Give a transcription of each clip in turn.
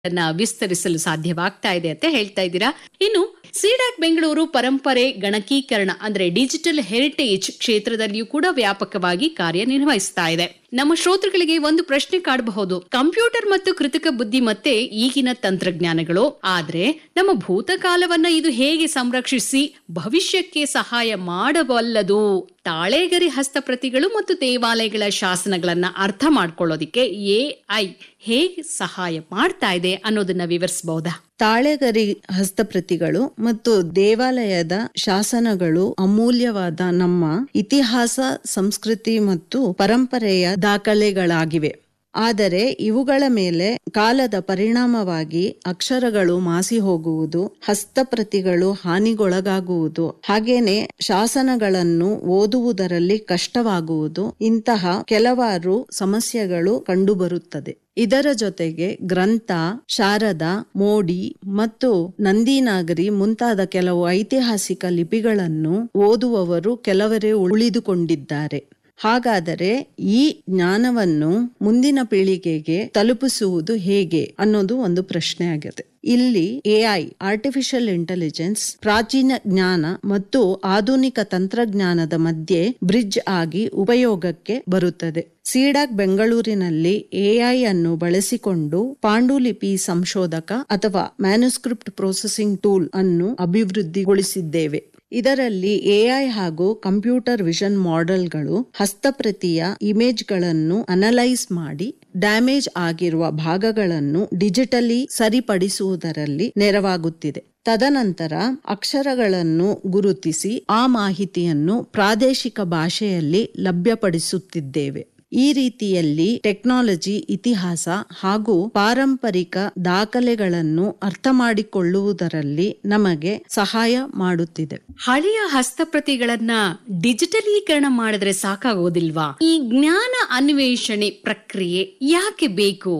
ನ್ನ ವಿಸ್ತರಿಸಲು ಸಾಧ್ಯವಾಗ್ತಾ ಇದೆ ಅಂತ ಹೇಳ್ತಾ ಇದ್ದೀರಾ ಇನ್ನು ಸಿಡಾಕ್ ಬೆಂಗಳೂರು ಪರಂಪರೆ ಗಣಕೀಕರಣ ಅಂದ್ರೆ ಡಿಜಿಟಲ್ ಹೆರಿಟೇಜ್ ಕ್ಷೇತ್ರದಲ್ಲಿಯೂ ಕೂಡ ವ್ಯಾಪಕವಾಗಿ ಕಾರ್ಯನಿರ್ವಹಿಸ್ತಾ ಇದೆ ನಮ್ಮ ಶ್ರೋತೃಗಳಿಗೆ ಒಂದು ಪ್ರಶ್ನೆ ಕಾಡಬಹುದು ಕಂಪ್ಯೂಟರ್ ಮತ್ತು ಕೃತಕ ಬುದ್ಧಿಮತ್ತೆ ಈಗಿನ ತಂತ್ರಜ್ಞಾನಗಳು ಆದ್ರೆ ನಮ್ಮ ಭೂತಕಾಲವನ್ನ ಇದು ಹೇಗೆ ಸಂರಕ್ಷಿಸಿ ಭವಿಷ್ಯಕ್ಕೆ ಸಹಾಯ ಮಾಡಬಲ್ಲದು ತಾಳೆಗರಿ ಹಸ್ತಪ್ರತಿಗಳು ಮತ್ತು ದೇವಾಲಯಗಳ ಶಾಸನಗಳನ್ನ ಅರ್ಥ ಮಾಡ್ಕೊಳ್ಳೋದಿಕ್ಕೆ ಎಐ ಹೇಗೆ ಸಹಾಯ ಮಾಡ್ತಾ ಇದೆ ಅನ್ನೋದನ್ನ ವಿವರಿಸಬಹುದಾ ತಾಳೆಗರಿ ಹಸ್ತಪ್ರತಿಗಳು ಮತ್ತು ದೇವಾಲಯದ ಶಾಸನಗಳು ಅಮೂಲ್ಯವಾದ ನಮ್ಮ ಇತಿಹಾಸ ಸಂಸ್ಕೃತಿ ಮತ್ತು ಪರಂಪರೆಯ ದಾಖಲೆಗಳಾಗಿವೆ ಆದರೆ ಇವುಗಳ ಮೇಲೆ ಕಾಲದ ಪರಿಣಾಮವಾಗಿ ಅಕ್ಷರಗಳು ಮಾಸಿ ಹೋಗುವುದು ಹಸ್ತಪ್ರತಿಗಳು ಹಾನಿಗೊಳಗಾಗುವುದು ಹಾಗೇನೆ ಶಾಸನಗಳನ್ನು ಓದುವುದರಲ್ಲಿ ಕಷ್ಟವಾಗುವುದು ಇಂತಹ ಕೆಲವಾರು ಸಮಸ್ಯೆಗಳು ಕಂಡುಬರುತ್ತದೆ ಇದರ ಜೊತೆಗೆ ಗ್ರಂಥ ಶಾರದ ಮೋಡಿ ಮತ್ತು ನಂದಿನಾಗರಿ ಮುಂತಾದ ಕೆಲವು ಐತಿಹಾಸಿಕ ಲಿಪಿಗಳನ್ನು ಓದುವವರು ಕೆಲವರೇ ಉಳಿದುಕೊಂಡಿದ್ದಾರೆ ಹಾಗಾದರೆ ಈ ಜ್ಞಾನವನ್ನು ಮುಂದಿನ ಪೀಳಿಗೆಗೆ ತಲುಪಿಸುವುದು ಹೇಗೆ ಅನ್ನೋದು ಒಂದು ಪ್ರಶ್ನೆ ಆಗಿದೆ ಇಲ್ಲಿ ಎಐ ಆರ್ಟಿಫಿಷಿಯಲ್ ಇಂಟೆಲಿಜೆನ್ಸ್ ಪ್ರಾಚೀನ ಜ್ಞಾನ ಮತ್ತು ಆಧುನಿಕ ತಂತ್ರಜ್ಞಾನದ ಮಧ್ಯೆ ಬ್ರಿಡ್ಜ್ ಆಗಿ ಉಪಯೋಗಕ್ಕೆ ಬರುತ್ತದೆ ಸಿಡಾಕ್ ಬೆಂಗಳೂರಿನಲ್ಲಿ ಎಐ ಅನ್ನು ಬಳಸಿಕೊಂಡು ಪಾಂಡುಲಿಪಿ ಸಂಶೋಧಕ ಅಥವಾ ಮ್ಯಾನುಸ್ಕ್ರಿಪ್ಟ್ ಪ್ರೊಸೆಸಿಂಗ್ ಟೂಲ್ ಅನ್ನು ಅಭಿವೃದ್ಧಿಗೊಳಿಸಿದ್ದೇವೆ ಇದರಲ್ಲಿ ಎಐ ಹಾಗೂ ಕಂಪ್ಯೂಟರ್ ವಿಷನ್ ಮಾಡೆಲ್ಗಳು ಹಸ್ತಪ್ರತಿಯ ಇಮೇಜ್ಗಳನ್ನು ಅನಲೈಸ್ ಮಾಡಿ ಡ್ಯಾಮೇಜ್ ಆಗಿರುವ ಭಾಗಗಳನ್ನು ಡಿಜಿಟಲಿ ಸರಿಪಡಿಸುವುದರಲ್ಲಿ ನೆರವಾಗುತ್ತಿದೆ ತದನಂತರ ಅಕ್ಷರಗಳನ್ನು ಗುರುತಿಸಿ ಆ ಮಾಹಿತಿಯನ್ನು ಪ್ರಾದೇಶಿಕ ಭಾಷೆಯಲ್ಲಿ ಲಭ್ಯಪಡಿಸುತ್ತಿದ್ದೇವೆ ಈ ರೀತಿಯಲ್ಲಿ ಟೆಕ್ನಾಲಜಿ ಇತಿಹಾಸ ಹಾಗೂ ಪಾರಂಪರಿಕ ದಾಖಲೆಗಳನ್ನು ಅರ್ಥ ಮಾಡಿಕೊಳ್ಳುವುದರಲ್ಲಿ ನಮಗೆ ಸಹಾಯ ಮಾಡುತ್ತಿದೆ ಹಳೆಯ ಹಸ್ತಪ್ರತಿಗಳನ್ನ ಡಿಜಿಟಲೀಕರಣ ಮಾಡಿದ್ರೆ ಸಾಕಾಗೋದಿಲ್ವಾ ಈ ಜ್ಞಾನ ಅನ್ವೇಷಣೆ ಪ್ರಕ್ರಿಯೆ ಯಾಕೆ ಬೇಕು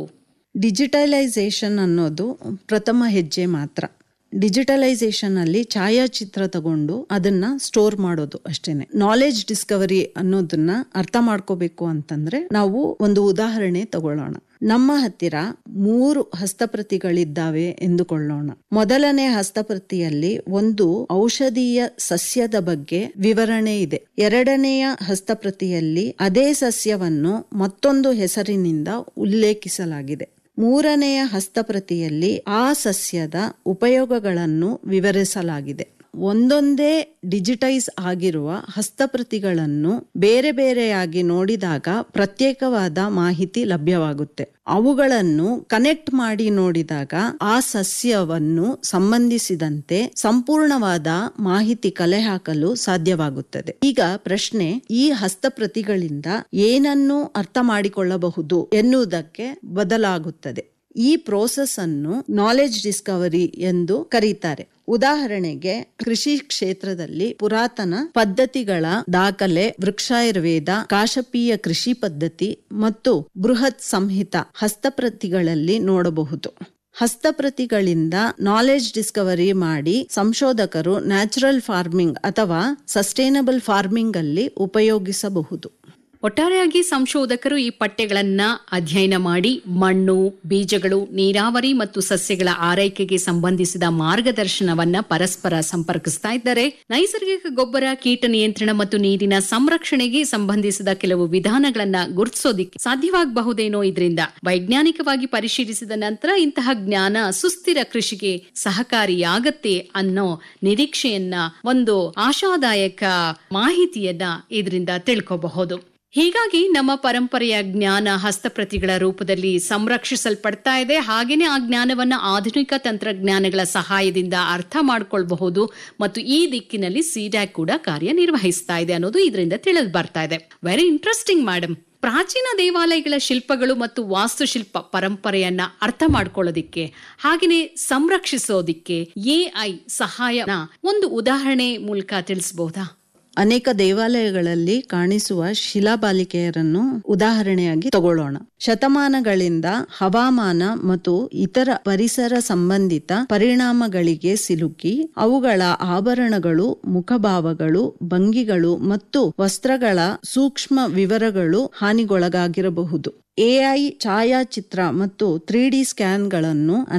ಡಿಜಿಟಲೈಸೇಷನ್ ಅನ್ನೋದು ಪ್ರಥಮ ಹೆಜ್ಜೆ ಮಾತ್ರ ಡಿಜಿಟಲೈಸೇಷನ್ ಅಲ್ಲಿ ಛಾಯಾಚಿತ್ರ ತಗೊಂಡು ಅದನ್ನ ಸ್ಟೋರ್ ಮಾಡೋದು ಅಷ್ಟೇನೆ ನಾಲೆಜ್ ಡಿಸ್ಕವರಿ ಅನ್ನೋದನ್ನ ಅರ್ಥ ಮಾಡ್ಕೋಬೇಕು ಅಂತಂದ್ರೆ ನಾವು ಒಂದು ಉದಾಹರಣೆ ತಗೊಳ್ಳೋಣ ನಮ್ಮ ಹತ್ತಿರ ಮೂರು ಹಸ್ತಪ್ರತಿಗಳಿದ್ದಾವೆ ಎಂದುಕೊಳ್ಳೋಣ ಮೊದಲನೇ ಹಸ್ತಪ್ರತಿಯಲ್ಲಿ ಒಂದು ಔಷಧೀಯ ಸಸ್ಯದ ಬಗ್ಗೆ ವಿವರಣೆ ಇದೆ ಎರಡನೆಯ ಹಸ್ತಪ್ರತಿಯಲ್ಲಿ ಅದೇ ಸಸ್ಯವನ್ನು ಮತ್ತೊಂದು ಹೆಸರಿನಿಂದ ಉಲ್ಲೇಖಿಸಲಾಗಿದೆ ಮೂರನೆಯ ಹಸ್ತಪ್ರತಿಯಲ್ಲಿ ಆ ಸಸ್ಯದ ಉಪಯೋಗಗಳನ್ನು ವಿವರಿಸಲಾಗಿದೆ ಒಂದೊಂದೇ ಡಿಜಿಟೈಸ್ ಆಗಿರುವ ಹಸ್ತಪ್ರತಿಗಳನ್ನು ಬೇರೆ ಬೇರೆಯಾಗಿ ನೋಡಿದಾಗ ಪ್ರತ್ಯೇಕವಾದ ಮಾಹಿತಿ ಲಭ್ಯವಾಗುತ್ತೆ ಅವುಗಳನ್ನು ಕನೆಕ್ಟ್ ಮಾಡಿ ನೋಡಿದಾಗ ಆ ಸಸ್ಯವನ್ನು ಸಂಬಂಧಿಸಿದಂತೆ ಸಂಪೂರ್ಣವಾದ ಮಾಹಿತಿ ಕಲೆ ಹಾಕಲು ಸಾಧ್ಯವಾಗುತ್ತದೆ ಈಗ ಪ್ರಶ್ನೆ ಈ ಹಸ್ತಪ್ರತಿಗಳಿಂದ ಏನನ್ನು ಅರ್ಥ ಮಾಡಿಕೊಳ್ಳಬಹುದು ಎನ್ನುವುದಕ್ಕೆ ಬದಲಾಗುತ್ತದೆ ಈ ಪ್ರೋಸೆಸ್ ಅನ್ನು ನಾಲೆಜ್ ಡಿಸ್ಕವರಿ ಎಂದು ಕರೀತಾರೆ ಉದಾಹರಣೆಗೆ ಕೃಷಿ ಕ್ಷೇತ್ರದಲ್ಲಿ ಪುರಾತನ ಪದ್ಧತಿಗಳ ದಾಖಲೆ ವೃಕ್ಷಾಯುರ್ವೇದ ಕಾಶಪೀಯ ಕೃಷಿ ಪದ್ಧತಿ ಮತ್ತು ಬೃಹತ್ ಸಂಹಿತ ಹಸ್ತಪ್ರತಿಗಳಲ್ಲಿ ನೋಡಬಹುದು ಹಸ್ತಪ್ರತಿಗಳಿಂದ ನಾಲೆಜ್ ಡಿಸ್ಕವರಿ ಮಾಡಿ ಸಂಶೋಧಕರು ನ್ಯಾಚುರಲ್ ಫಾರ್ಮಿಂಗ್ ಅಥವಾ ಸಸ್ಟೈನಬಲ್ ಫಾರ್ಮಿಂಗ್ ಅಲ್ಲಿ ಉಪಯೋಗಿಸಬಹುದು ಒಟ್ಟಾರೆಯಾಗಿ ಸಂಶೋಧಕರು ಈ ಪಠ್ಯಗಳನ್ನ ಅಧ್ಯಯನ ಮಾಡಿ ಮಣ್ಣು ಬೀಜಗಳು ನೀರಾವರಿ ಮತ್ತು ಸಸ್ಯಗಳ ಆರೈಕೆಗೆ ಸಂಬಂಧಿಸಿದ ಮಾರ್ಗದರ್ಶನವನ್ನ ಪರಸ್ಪರ ಸಂಪರ್ಕಿಸ್ತಾ ಇದ್ದಾರೆ ನೈಸರ್ಗಿಕ ಗೊಬ್ಬರ ಕೀಟ ನಿಯಂತ್ರಣ ಮತ್ತು ನೀರಿನ ಸಂರಕ್ಷಣೆಗೆ ಸಂಬಂಧಿಸಿದ ಕೆಲವು ವಿಧಾನಗಳನ್ನ ಗುರುತಿಸೋದಿಕ್ಕೆ ಸಾಧ್ಯವಾಗಬಹುದೇನೋ ಇದರಿಂದ ವೈಜ್ಞಾನಿಕವಾಗಿ ಪರಿಶೀಲಿಸಿದ ನಂತರ ಇಂತಹ ಜ್ಞಾನ ಸುಸ್ಥಿರ ಕೃಷಿಗೆ ಸಹಕಾರಿಯಾಗತ್ತೆ ಅನ್ನೋ ನಿರೀಕ್ಷೆಯನ್ನ ಒಂದು ಆಶಾದಾಯಕ ಮಾಹಿತಿಯನ್ನ ಇದರಿಂದ ತಿಳ್ಕೋಬಹುದು ಹೀಗಾಗಿ ನಮ್ಮ ಪರಂಪರೆಯ ಜ್ಞಾನ ಹಸ್ತಪ್ರತಿಗಳ ರೂಪದಲ್ಲಿ ಸಂರಕ್ಷಿಸಲ್ಪಡ್ತಾ ಇದೆ ಹಾಗೇನೆ ಆ ಜ್ಞಾನವನ್ನ ಆಧುನಿಕ ತಂತ್ರಜ್ಞಾನಗಳ ಸಹಾಯದಿಂದ ಅರ್ಥ ಮಾಡ್ಕೊಳ್ಬಹುದು ಮತ್ತು ಈ ದಿಕ್ಕಿನಲ್ಲಿ ಸಿಡ್ಯಾಕ್ ಕೂಡ ಕಾರ್ಯನಿರ್ವಹಿಸ್ತಾ ಇದೆ ಅನ್ನೋದು ಇದರಿಂದ ತಿಳಿದು ಬರ್ತಾ ಇದೆ ವೆರಿ ಇಂಟ್ರೆಸ್ಟಿಂಗ್ ಮೇಡಮ್ ಪ್ರಾಚೀನ ದೇವಾಲಯಗಳ ಶಿಲ್ಪಗಳು ಮತ್ತು ವಾಸ್ತುಶಿಲ್ಪ ಪರಂಪರೆಯನ್ನ ಅರ್ಥ ಮಾಡ್ಕೊಳ್ಳೋದಿಕ್ಕೆ ಹಾಗೆಯೇ ಸಂರಕ್ಷಿಸೋದಿಕ್ಕೆ ಎಐ ಸಹಾಯನ ಒಂದು ಉದಾಹರಣೆ ಮೂಲಕ ತಿಳಿಸಬಹುದಾ ಅನೇಕ ದೇವಾಲಯಗಳಲ್ಲಿ ಕಾಣಿಸುವ ಶಿಲಾಬಾಲಿಕೆಯರನ್ನು ಉದಾಹರಣೆಯಾಗಿ ತಗೊಳ್ಳೋಣ ಶತಮಾನಗಳಿಂದ ಹವಾಮಾನ ಮತ್ತು ಇತರ ಪರಿಸರ ಸಂಬಂಧಿತ ಪರಿಣಾಮಗಳಿಗೆ ಸಿಲುಕಿ ಅವುಗಳ ಆಭರಣಗಳು ಮುಖಭಾವಗಳು ಭಂಗಿಗಳು ಮತ್ತು ವಸ್ತ್ರಗಳ ಸೂಕ್ಷ್ಮ ವಿವರಗಳು ಹಾನಿಗೊಳಗಾಗಿರಬಹುದು ಎಐ ಛಾಯಾಚಿತ್ರ ಮತ್ತು ತ್ರೀ ಡಿ ಸ್ಕ್ಯಾನ್ಗಳನ್ನು